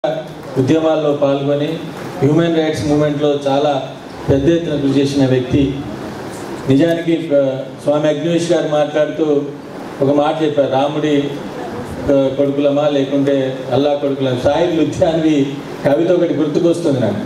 ఉద్యమాల్లో పాల్గొని human rights మూమెంట్లో చాలా పెద్ద ఎత్తున కృషి చేసిన వ్యక్తి నిజానికి ఆ, స్వామి అగ్నివేష్ గారు మాట్లాడుతూ ఒక మాట చెప్పారు రాముడి ఆ, కొడుకులమా లేకుంటే అల్లా కొడుకులమా సాయి లుధ్యాన్వి కవిత ఒకటి గుర్తుకొస్తుంది నాకు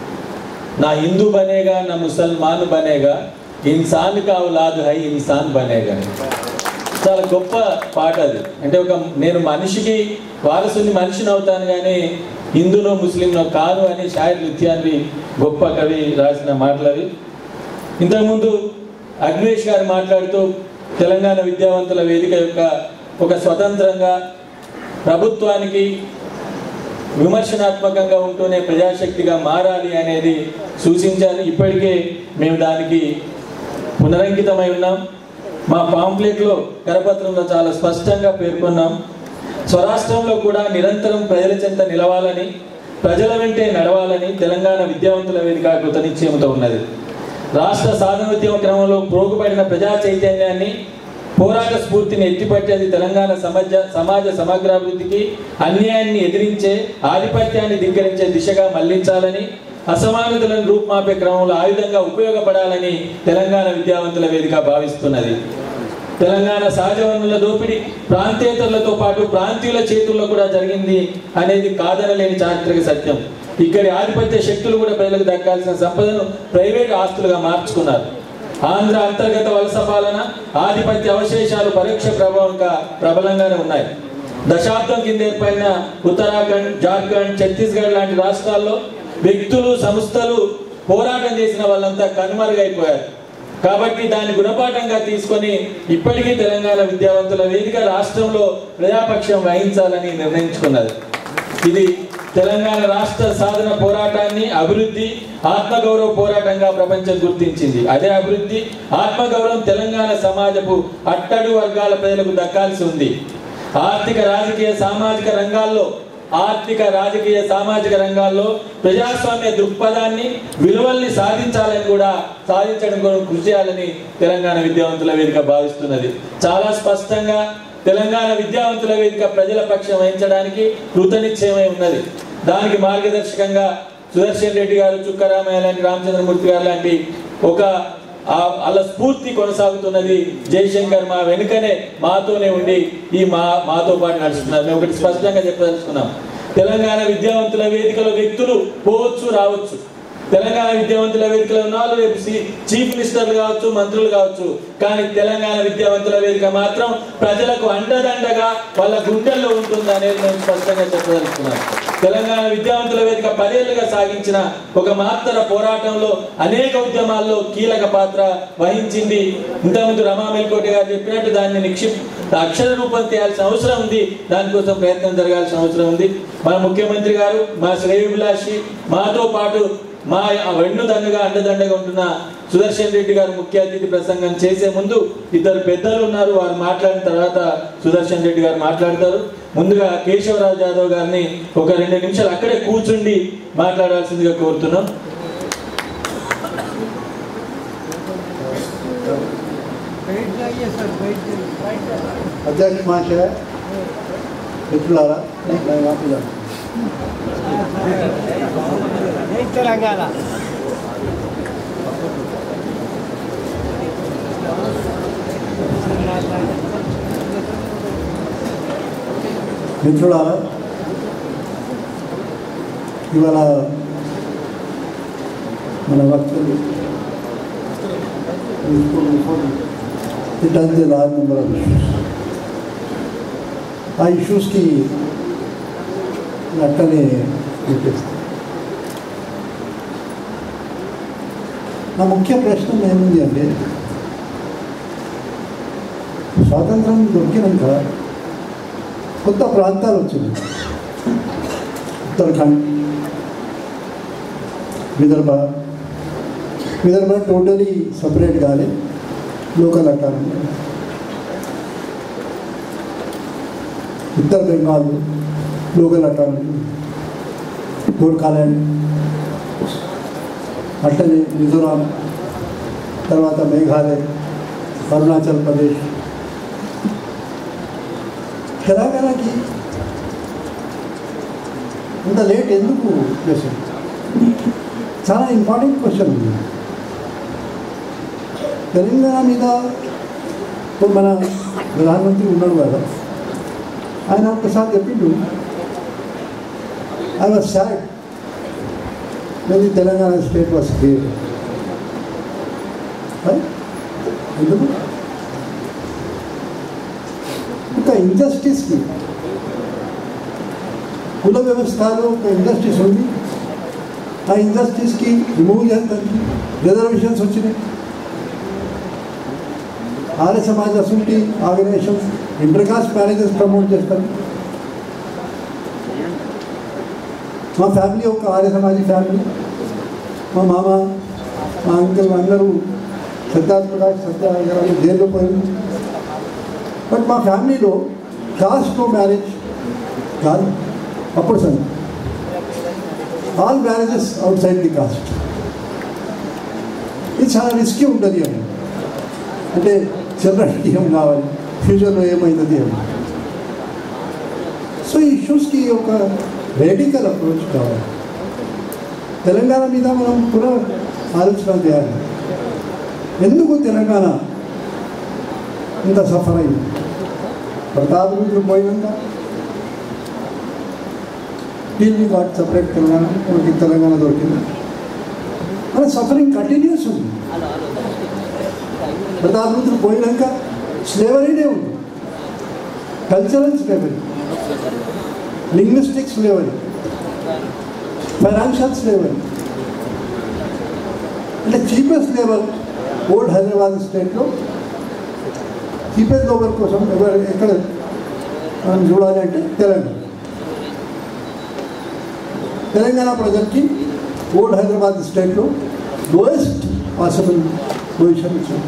నా హిందూ బనేగా నా ముసల్మాన్ బనేగా ఇన్సాన్ కా ఔలాద్ హై ఇన్సాన్ బనేగా చాలా గొప్ప పాట అది అంటే ఒక నేను మనిషికి వారసుని మనిషిని అవుతాను కానీ హిందూనో ముస్లింనో కాను అని షాయిర్ లుత్యాన్వి గొప్ప కవి రాసిన మాటలు అవి ఇంతకుముందు అగ్నేష్ గారు మాట్లాడుతూ తెలంగాణ విద్యావంతుల వేదిక యొక్క ఒక స్వతంత్రంగా ప్రభుత్వానికి విమర్శనాత్మకంగా ఉంటూనే ప్రజాశక్తిగా మారాలి అనేది సూచించారు ఇప్పటికే మేము దానికి పునరంకితమై ఉన్నాం మా పాంప్లెట్లో కరపత్రంలో చాలా స్పష్టంగా పేర్కొన్నాం స్వరాష్ట్రంలో కూడా నిరంతరం ప్రజల చెంత నిలవాలని ప్రజల వెంటే నడవాలని తెలంగాణ విద్యావంతుల వేదిక కృతనిశ్చయంతో ఉన్నది రాష్ట్ర సాధనోద్యమ క్రమంలో ప్రోగుపడిన ప్రజా చైతన్యాన్ని పోరాట స్ఫూర్తిని ఎత్తిపట్టేది తెలంగాణ సమాజ సమాజ సమగ్రాభివృద్ధికి అన్యాయాన్ని ఎదిరించే ఆధిపత్యాన్ని ధిక్కరించే దిశగా మళ్లించాలని అసమానతలను రూపుమాపే క్రమంలో ఆయుధంగా ఉపయోగపడాలని తెలంగాణ విద్యావంతుల వేదిక భావిస్తున్నది తెలంగాణ సహజ వనరుల దోపిడీ ప్రాంతేతరులతో పాటు ప్రాంతీయుల చేతుల్లో కూడా జరిగింది అనేది కాదనలేని చారిత్రక సత్యం ఇక్కడి ఆధిపత్య శక్తులు కూడా ప్రజలకు దక్కాల్సిన సంపదను ప్రైవేట్ ఆస్తులుగా మార్చుకున్నారు ఆంధ్ర అంతర్గత వలస పాలన ఆధిపత్య అవశేషాలు పరోక్ష ప్రభావంగా ప్రబలంగానే ఉన్నాయి దశాబ్దం కింద ఏర్పడిన ఉత్తరాఖండ్ జార్ఖండ్ ఛత్తీస్గఢ్ లాంటి రాష్ట్రాల్లో వ్యక్తులు సంస్థలు పోరాటం చేసిన వాళ్ళంతా కనుమరుగైపోయారు కాబట్టి దాన్ని గుణపాఠంగా తీసుకొని ఇప్పటికీ తెలంగాణ విద్యావంతుల వేదిక రాష్ట్రంలో ప్రజాపక్షం వహించాలని నిర్ణయించుకున్నది ఇది తెలంగాణ రాష్ట్ర సాధన పోరాటాన్ని అభివృద్ధి ఆత్మగౌరవ పోరాటంగా ప్రపంచం గుర్తించింది అదే అభివృద్ధి ఆత్మగౌరవం తెలంగాణ సమాజపు అట్టడు వర్గాల ప్రజలకు దక్కాల్సి ఉంది ఆర్థిక రాజకీయ సామాజిక రంగాల్లో ఆర్థిక రాజకీయ సామాజిక రంగాల్లో ప్రజాస్వామ్య దృక్పథాన్ని విలువల్ని సాధించాలని కూడా సాధించడం కోసం కృషి చేయాలని తెలంగాణ విద్యావంతుల వేదిక భావిస్తున్నది చాలా స్పష్టంగా తెలంగాణ విద్యావంతుల వేదిక ప్రజల పక్షం వహించడానికి కృతనిశ్చయమై ఉన్నది దానికి మార్గదర్శకంగా సుదర్శన్ రెడ్డి గారు చుక్కరామయ్య లాంటి రామచంద్రమూర్తి గారు లాంటి ఒక ఆ- అలా స్ఫూర్తి కొనసాగుతున్నది జయశంకర్ మా వెనుకనే మాతోనే ఉండి ఈ మా మాతో పాటు నడుస్తున్నారు మేము ఒకటి స్పష్టంగా చెప్పదలుచుకున్నాం తెలంగాణ విద్యావంతుల వేదికలో వ్యక్తులు పోవచ్చు రావచ్చు తెలంగాణ విద్యావంతుల వేదికలో ఉన్న వాళ్ళు రేపు సి- చీఫ్ మినిస్టర్లు కావచ్చు మంత్రులు కావచ్చు కానీ తెలంగాణ విద్యావంతుల వేదిక మాత్రం ప్రజలకు అండదండగా వాళ్ళ గుండెల్లో ఉంటుంది అనేది మేము స్పష్టంగా చెప్పదలుచుకున్నాం తెలంగాణ విద్యావంతుల వేదిక పదేళ్లుగా సాగించిన ఒక మహత్తర పోరాటంలో అనేక ఉద్యమాల్లో కీలక పాత్ర వహించింది ఇంతకుముందు రమా మెల్కోటి గారు చెప్పినట్టు దాన్ని నిక్షిప్ అక్షర రూపం చేయాల్సిన అవసరం ఉంది దానికోసం ప్రయత్నం జరగాల్సిన అవసరం ఉంది మన ముఖ్యమంత్రి గారు మా శ్రేయోభిలాషి మాతో పాటు మా వెన్ను దండగా అండదండగా ఉంటున్న సుదర్శన్ రెడ్డి గారు ముఖ్య అతిథి ప్రసంగం చేసే ముందు ఇద్దరు పెద్దలు ఉన్నారు వారు మాట్లాడిన తర్వాత సుదర్శన్ రెడ్డి గారు మాట్లాడతారు ముందుగా కేశవరావు జాదవ్ గారిని ఒక రెండు నిమిషాలు అక్కడే కూర్చుండి మాట్లాడాల్సిందిగా కోరుతున్నాం అధ్యక్ష మహాశయ మిత్రులారా నేను మాట్లాడాను జై తెలంగాణ మిత్రులారా ఇవాళ మన వక్తలు it has a large number of issues. ఆ ఇష్యూస్కి అట్టనే పెట్టేస్తాను నా ముఖ్య ప్రశ్న ఏముంది అంటే స్వాతంత్రం దొరికినాక కొత్త ప్రాంతాలు వచ్చింది ఉత్తరాఖండ్ విదర్భ విదర్భ టోటలీ సపరేట్ కాలే లోకల్ అటానమీ ఉత్తర బెంగాల్ లోకల్ అటానమీ గోర్ఖాలాండ్ అట్లనే మిజోరాం తర్వాత మేఘాలయ అరుణాచల్ ప్రదేశ్ తెలంగాణకి ఇంత లేట్ ఎందుకు చేశారు చాలా ఇంపార్టెంట్ క్వశ్చన్ ఉంది తెలంగాణ మీద ఇప్పుడు మన ప్రధానమంత్రి ఉన్నాడు కదా ఆయన ఒకసారి చెప్పిండు I was sad when Telangana state was create ఎందుకు ఒక ఇంజస్టిస్కి కుల వ్యవస్థలో ఒక ఇండస్ట్రీస్ ఉంది ఆ ఇండస్ట్రీస్కి రిమూవ్ చేస్తానికి రిజర్వేషన్స్ వచ్చినాయి Arya Samaj assembly organisations inter caste marriages promote చేస్తారు మా ఫ్యామిలీ ఒక ఆర్య సమాజీ ఫ్యామిలీ మా మామ మా అంకుల్ అందరూ సిద్ధార్థ ప్రకాష్ సత్యాగ్రహాలు జైల్లో పోయింది బట్ మా ఫ్యామిలీలో కాస్ట్తో మ్యారేజ్ కాదు అప్పుడు sir all marriages outside the caste ఇది చాలా రిస్కీ ఉంటుంది అని అంటే చిల్డ్రన్కి ఏం కావాలి ఫ్యూచర్లో ఏమైంది అని సో ఈ ఇష్యూస్కి ఒక రెడికల్ అప్రోచ్ కావాలి తెలంగాణ మీద మనం కూడా ఆలోచన చేయాలి ఎందుకు తెలంగాణ ఇంత సఫర్ అయింది ప్రతాప్ రోజులు పోయినాక ఢిల్లీ వాట్ సపరేట్ తెలంగాణ మనకి తెలంగాణ దొరికింది మన సఫరింగ్ కంటిన్యూస్ ఉంది ప్రతాప్ రోజులు పోయినాక స్లేవరీనే ఉంది cultural slavery linguistic slavery financial slavery అంటే చీపెస్ట్ లెవెల్ ఓల్డ్ హైదరాబాద్ స్టేట్లో చీపెస్ట్ లెవెల్ కోసం ఎవరు ఎక్కడ మనం చూడాలి అంటే తెలంగాణ తెలంగాణ ప్రజలకి ఓల్డ్ హైదరాబాద్ స్టేట్లో లోయెస్ట్ పాసిబుల్ పొజిషన్ ఇచ్చింది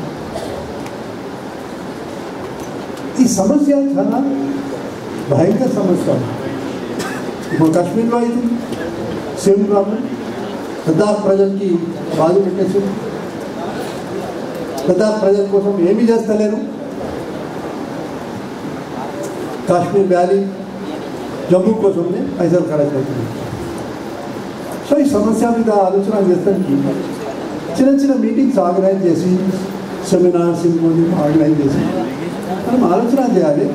ఈ సమస్య చాలా భయంకర సమస్య ఇప్పుడు కాశ్మీర్లో అయితే సేమ్ ప్రాబ్లం లద్దాఖ్ ప్రజలకి బాధ పెట్టేసి లద్దాఖ్ ప్రజల కోసం ఏమీ చేస్తలేరు కాశ్మీర్ వ్యాలీ జమ్మూ కోసమే పైసలు ఖర్చు అవుతుంది సో ఈ సమస్య మీద ఆలోచన చేస్తానికి చిన్న చిన్న మీటింగ్స్ ఆర్గనైజ్ చేసి సెమినార్ సింపోజియం ఆర్గనైజ్ చేసి మనం ఆలోచన చేయాలి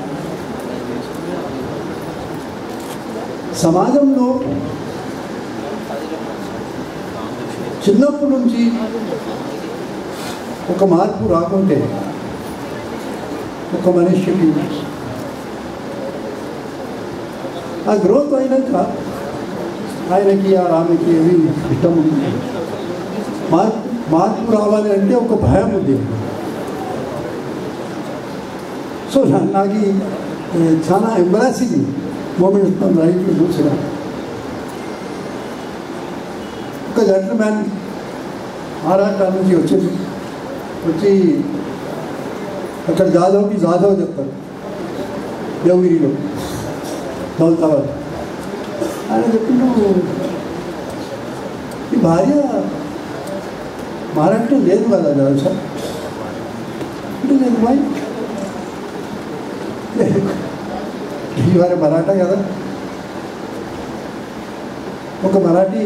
సమాజంలో చిన్నప్పటి నుంచి ఒక మార్పు రాకుంటే ఒక మనిషికి ఆ గ్రోత్ అయినాక ఆయనకి ఆ ఆమెకి ఏమి ఇష్టం ఉంది మార్పు మార్పు రావాలి అంటే ఒక భయం ఉంది సో నా- నాకు ఈ, ఏ, చాలా ఎంబరాసింగ్ మూమెంట్స్ మన లైఫ్లో చూసిన ఒక జంటర్ మ్యాన్ ఆరాట నుంచి వచ్చింది వచ్చి అక్కడ జాదవ్కి జాదవ్ చెప్తారు దేవగిరిలో దౌలతాబాద్ ఆయన చెప్పిండు ఈ భార్య మహారాష్ట్ర లేదు కదా జాదవ్ సార్ అంటే నేను బాయ్ ఈ వారి మరాఠా కదా ఒక మరాఠీ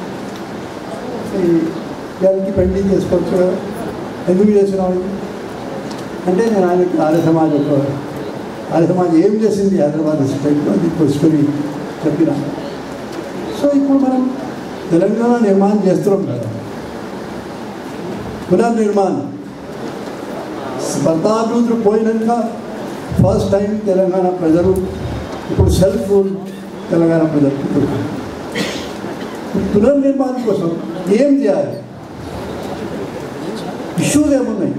ఈ గారికి పెళ్లి చేసుకోవచ్చు కదా ఎందుకు చేసినావు అంటే నేను ఆయనకి ఆర్య సమాజ్ ఒక ఆర్య సమాజ్ ఏం చేసింది హైదరాబాద్ స్టేట్లో అది స్టోరీ చెప్పిన సో ఇప్పుడు మనం తెలంగాణ నిర్మాణం చేస్తున్నాం కదా పునర్నిర్మాణం స్పర్ధాభివృద్ధులు పోయినాక ఫస్ట్ టైం తెలంగాణ ప్రజలు ఇప్పుడు సెల్ఫ్ రూల్ తెలంగాణ ప్రజలు పునర్నిర్మాణం కోసం ఏం చేయాలి ఇష్యూస్ ఏమున్నాయి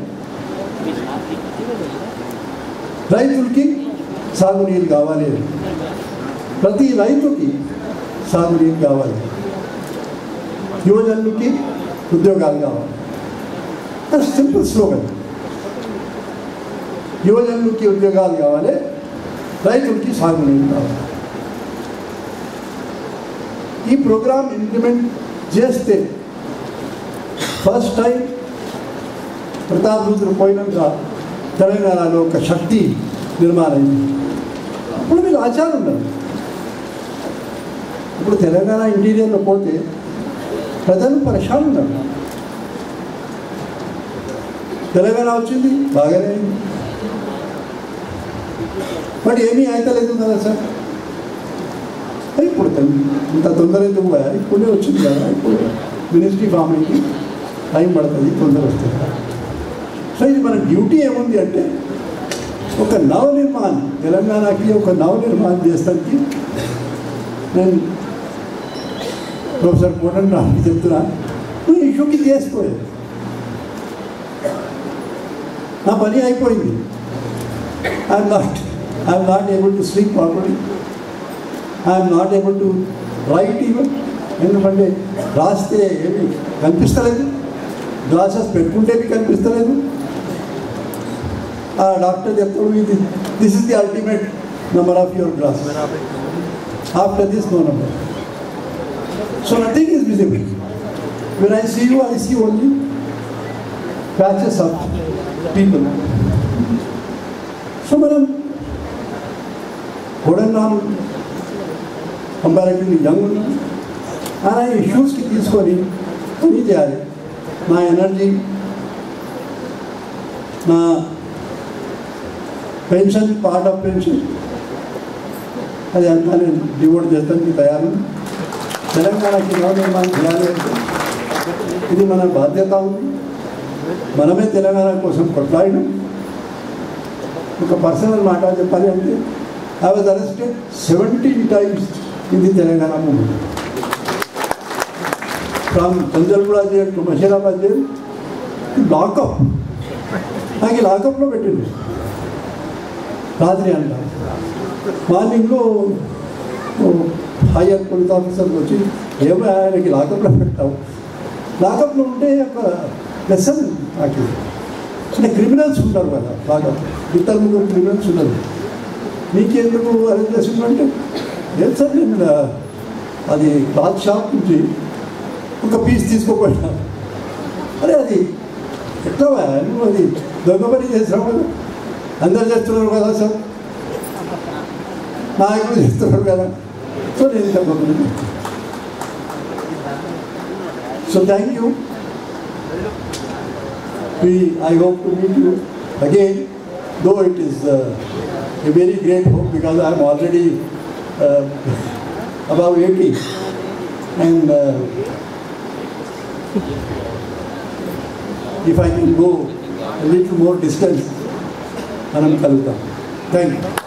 రైతులకి సాగునీరు కావాలి ప్రతి రైతుకి సాగునీరు కావాలి యువజనులకి ఉద్యోగాలు కావాలి అది సింపుల్ స్లోగన్ యువజనులకి ఉద్యోగాలు కావాలి రైతులకి సాగునీరు కావాలి ఈ ప్రోగ్రామ్ ఇంప్లిమెంట్ చేస్తే ఫస్ట్ టైం ప్రతాప్ రుద్ర పోయినాక తెలంగాణలో ఒక శక్తి నిర్మాణం అయింది అప్పుడు మీరు ఆచారం ఉన్నారు ఇప్పుడు తెలంగాణ ఇంటీరియర్లో పోతే ప్రజలు పరేషాన్ ఉన్నారు తెలంగాణ వచ్చింది బాగానే అయింది బట్ ఏమీ అయితలేదు కదా సార్ అది ఇప్పుడు తెల్- ఇంత తొందర ఎందుకు పోయా ఇప్పుడే వచ్చింది కదా ఇప్పుడు మినిస్ట్రీ ఫామ్ అయింది టైం పడుతుంది తొందర వస్తుంది సో ఇది మన డ్యూటీ ఏముంది అంటే ఒక నవ నిర్మాణం తెలంగాణకి ఒక నవ నిర్మాణం చేస్తానికి నేను ప్రొఫెసర్ కోటన్ రామకి చెప్తున్నా నువ్వు ఇష్యూకి చేసుకోలేదు నా పని అయిపోయింది I'm not I'm not able to sleep properly I'm not able to write even ఎందుకంటే రాస్తే ఏమి కనిపిస్తలేదు గ్లాసెస్ పెట్టుకుంటేవి కనిపిస్తలేదు ఆ డాక్టర్ చెప్తాడు ఇది this is the ultimate number of your glass after this no number so nothing is visible when I see you I see only patches of people so మనం కొడన్నాను కంపారిటివ్లీ యంగ్ ఉన్నాం ఆ ఇష్యూస్కి తీసుకొని పని చేయాలి నా ఎనర్జీ నా పెన్షన్ పార్ట్ ఆఫ్ పెన్షన్ అది అంతా నేను డివోట్ చేస్తానికి తయారు తెలంగాణకి నవ నిర్మాణం చేయాలి అంటే ఇది మన బాధ్యత ఉంది మనమే తెలంగాణ కోసం కొట్లాడినాం ఒక పర్సనల్ మాట చెప్పాలి అంటే I was arrested seventeen times in the Telangana movement from Chandraguda jail to Musheerabad jail lockup నాకు ఈ లాకప్లో పెట్టింది రాత్రి అంట మార్నింగ్లో హయ్యర్ పోలీస్ ఆఫీసర్కి వచ్చి ఏమో ఆయనకి లాకప్లో పెట్టావు లాకప్లో ఉంటే ఒక లెసన్ నాకు అంటే క్రిమినల్స్ ఉంటారు కదా లాకప్ ఇద్దరు ముగ్గురు క్రిమినల్స్ ఉన్నారు నీకెందుకు అరేంజ్ చేసిందంటే లేదు సార్ నేను ఇలా అది క్లాత్ షాప్ నుంచి ఒక పీస్ తీసుకోపోయినా అరే అది ఎట్లా వా? నువ్వు అది దొంగ పని చేసినావు కదా అందరు చేస్తున్నారు కదా సార్ నాయకులు చేస్తున్నారు కదా సో నేను దొంగ పని so thank you we, I hope to meet you again, though it is uh, a very great hope because I am already uh, above 80 and uh, if I can go a little more distance, Anam Kaluta. Thank you.